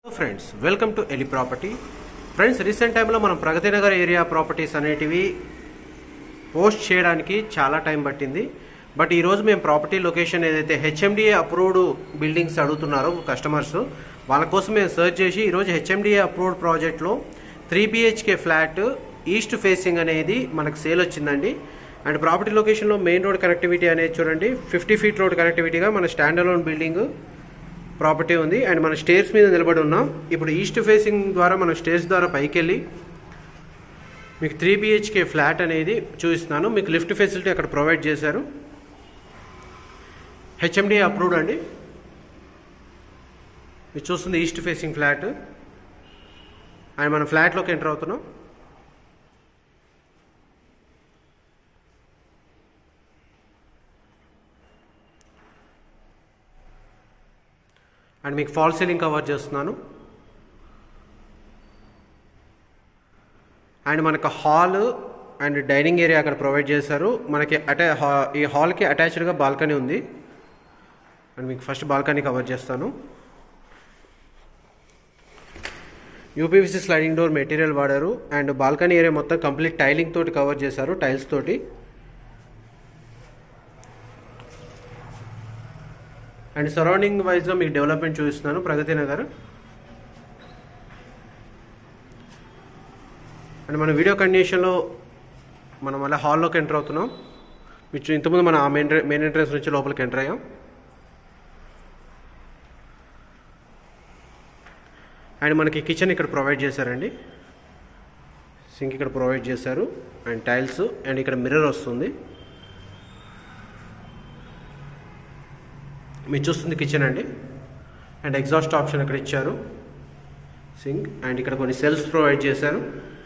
friends welcome to Eli property friends recent టైంలో మనం Pragathi Nagar area properties అనేటివి పోస్ట్ చేయడానికి చాలా టైం పట్టింది బట్ ఈరోజు మేము ప్రాపర్టీ లొకేషన్ ఏదైతే హెచ్ఎండిఏ అప్రూవ్డ్ బిల్డింగ్స్ అడుగుతున్నారో కస్టమర్స్ వాళ్ళ కోసం మేము సెర్చ్ చేసి ఈరోజు హెచ్ఎండిఏ అప్రూవ్డ్ ప్రాజెక్ట్లో three BHK flat east facing అనేది మనకు సేల్ వచ్చిందండి అండ్ ప్రాపర్టీ లొకేషన్లో మెయిన్ రోడ్ కనెక్టివిటీ అనేది చూడండి ఫిఫ్టీ ఫీట్ రోడ్ కనెక్టివిటీగా మన స్టాండ్ అలోన్ బిల్డింగ్ ప్రాపర్టీ ఉంది అండ్ మన స్టేర్స్ మీద నిలబడి ఉన్నాం ఇప్పుడు ఈస్ట్ ఫేసింగ్ ద్వారా మన స్టేర్స్ ద్వారా పైకి వెళ్ళి మీకు త్రీ బిహెచ్కే ఫ్లాట్ అనేది చూపిస్తున్నాను మీకు లిఫ్ట్ ఫెసిలిటీ అక్కడ ప్రొవైడ్ చేశారు హెచ్ఎండి అప్రూవ్డ్ అండి మీరు చూస్తుంది ఈస్ట్ ఫేసింగ్ ఫ్లాట్ అండ్ మనం ఫ్లాట్లోకి ఎంటర్ అవుతున్నాం అండ్ మీకు ఫాల్ సీలింగ్ కవర్ చేస్తున్నాను అండ్ మనకు హాల్ అండ్ డైనింగ్ ఏరియా అక్కడ ప్రొవైడ్ చేశారు మనకి అటా హా- ఈ హాల్కి అటాచ్డ్గా బాల్కనీ ఉంది అండ్ మీకు ఫస్ట్ బాల్కనీ కవర్ చేస్తాను యూపీవీసీ స్లైడింగ్ డోర్ మెటీరియల్ వాడారు అండ్ బాల్కనీ ఏరియా మొత్తం కంప్లీట్ టైలింగ్ తోటి కవర్ చేశారు టైల్స్ తోటి అండ్ సరౌండింగ్ వైజ్గా మీకు డెవలప్మెంట్ చూపిస్తున్నాను ప్రగతి నగర్ అండ్ మన వీడియో కండిషన్లో మనం మళ్ళీ హాల్లోకి ఎంటర్ అవుతున్నాం మీరు చూ- ఇంతకుముందు మన ఆ మెయిన్ మెయిన్ ఎంట్రన్స్ నుంచి లోపలికి ఎంటర్ అయ్యాం అండ్ మనకి కిచెన్ ఇక్కడ ప్రొవైడ్ చేశారండి సింక్ ఇక్కడ ప్రొవైడ్ చేశారు అండ్ టైల్స్ అండ్ ఇక్కడ మిర్రర్ వస్తుంది మీరు చూస్తుంది కిచెన్ అండి అండ్ ఎగ్జాస్ట్ ఆప్షన్ ఇక్కడ ఇచ్చారు సింక్ అండ్ ఇక్కడ కొన్ని సెల్స్ ప్రొవైడ్ చేశారు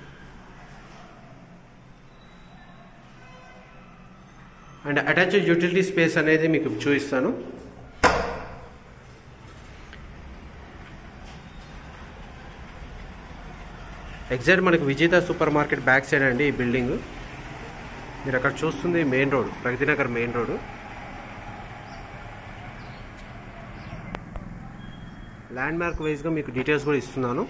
అండ్ అటాచ్డ్ యూటిలిటీ స్పేస్ అనేది మీకు చూపిస్తాను ఎగ్జాక్ట్ మనకి విజేత సూపర్ మార్కెట్ బ్యాక్ సైడ్ అండి ఈ బిల్డింగ్ మీరు అక్కడ చూస్తుంది main road Pragathi Nagar main road landmark వైజ్గా మీకు డీటెయిల్స్ కూడా ఇస్తున్నాను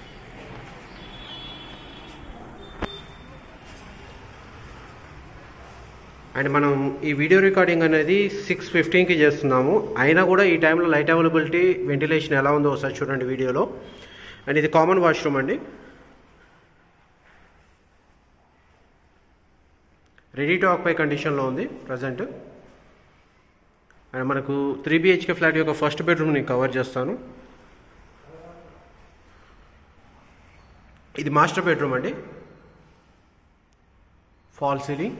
అండ్ మనం ఈ వీడియో రికార్డింగ్ అనేది సిక్స్ ఫిఫ్టీన్కి చేస్తున్నాము అయినా కూడా ఈ టైంలో లైట్ అవైలబిలిటీ వెంటిలేషన్ ఎలా ఉందో ఒకసారి చూడండి వీడియోలో అండ్ ఇది కామన్ వాష్రూమ్ అండి రెడీ టు ఆక్పై కండిషన్లో ఉంది ప్రజెంట్ అండ్ మనకు త్రీ బిహెచ్కే ఫ్లాట్ యొక్క ఫస్ట్ బెడ్రూమ్ నేను కవర్ చేస్తాను ఇది మాస్టర్ బెడ్రూమ్ అండి ఫాల్ సీలింగ్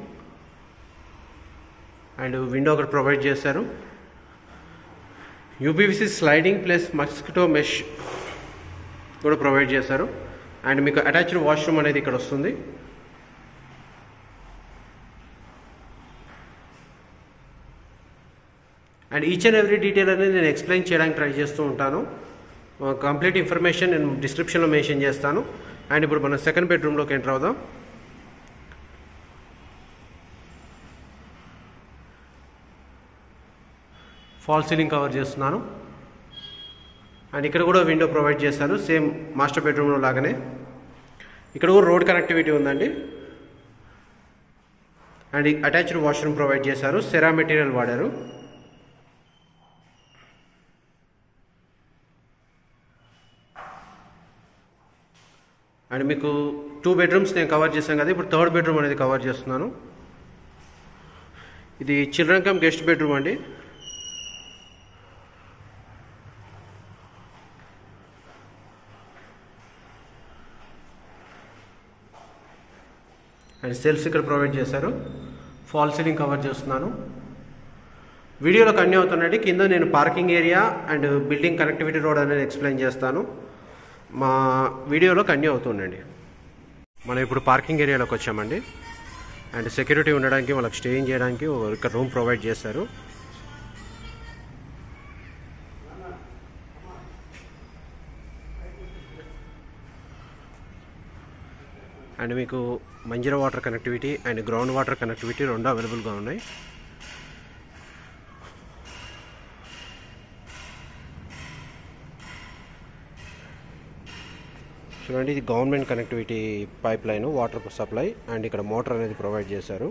అండ్ విండో ఒకటి ప్రొవైడ్ చేశారు UPVC sliding plus mosquito mesh కూడా ప్రొవైడ్ చేశారు అండ్ మీకు అటాచ్డ్ వాష్రూమ్ అనేది ఇక్కడ వస్తుంది and each and every detail అనేది నేను ఎక్స్ప్లెయిన్ చేయడానికి ట్రై చేస్తూ ఉంటాను కంప్లీట్ ఇన్ఫర్మేషన్ నేను డిస్క్రిప్షన్లో మెన్షన్ చేస్తాను అండ్ ఇప్పుడు మనం సెకండ్ బెడ్రూమ్లోకి ఎంటర్ అవుదాం ఫాల్ సీలింగ్ కవర్ చేస్తున్నాను అండ్ ఇక్కడ కూడా విండో ప్రొవైడ్ చేశారు సేమ్ మాస్టర్ బెడ్రూమ్లో లాగానే ఇక్కడ కూడా రోడ్ కనెక్టివిటీ ఉందండి అండ్ అటాచ్డ్ వాష్రూమ్ ప్రొవైడ్ చేశారు సెరా మెటీరియల్ వాడారు అండ్ మీకు టూ బెడ్రూమ్స్ నేను కవర్ చేశాను కదా ఇప్పుడు థర్డ్ బెడ్రూమ్ అనేది కవర్ చేస్తున్నాను ఇది చిల్డ్రన్ కమ్ గెస్ట్ బెడ్రూమ్ అండి అండ్ సెల్ఫ్స్ ఇక్కడ ప్రొవైడ్ చేశారు ఫాల్ సీలింగ్ కవర్ చేస్తున్నాను వీడియోలో కన్యూ అవుతుందండి కింద నేను parking area and building connectivity road అనేది ఎక్స్ప్లెయిన్ చేస్తాను మా వీడియోలో కన్యూ అవుతుండండి మనం ఇప్పుడు పార్కింగ్ ఏరియాలోకి వచ్చామండి అండ్ సెక్యూరిటీ ఉండడానికి వాళ్ళకి స్టేయింగ్ చేయడానికి ఒక రూమ్ ప్రొవైడ్ చేశారు అండ్ మీకు Manjira water connectivity and ground water connectivity రెండు అవైలబుల్గా ఉన్నాయి చూడండి ఇది government connectivity pipeline water supply and ఇక్కడ మోటార్ అనేది ప్రొవైడ్ చేశారు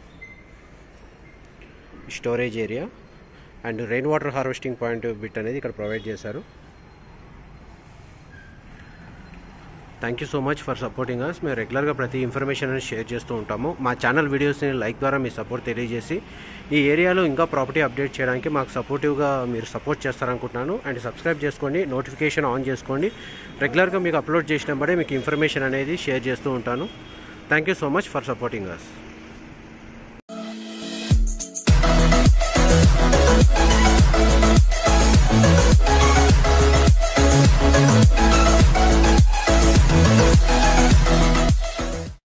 storage area and rain water harvesting point pit అనేది ఇక్కడ ప్రొవైడ్ చేశారు thank you so much for supporting us మేము రెగ్యులర్గా ప్రతి ఇన్ఫర్మేషన్ అనేది షేర్ చేస్తూ ఉంటాము మా ఛానల్ వీడియోస్ని లైక్ ద్వారా మీ సపోర్ట్ తెలియజేసి ఈ ఏరియాలో ఇంకా ప్రాపర్టీ అప్డేట్ చేయడానికి మాకు సపోర్టివ్గా మీరు సపోర్ట్ చేస్తారనుకుంటున్నాను అండ్ సబ్స్క్రైబ్ చేసుకోండి నోటిఫికేషన్ ఆన్ చేసుకోండి రెగ్యులర్గా మీకు అప్లోడ్ చేసినప్పుడే మీకు ఇన్ఫర్మేషన్ అనేది షేర్ చేస్తూ ఉంటాను thank you so much for supporting us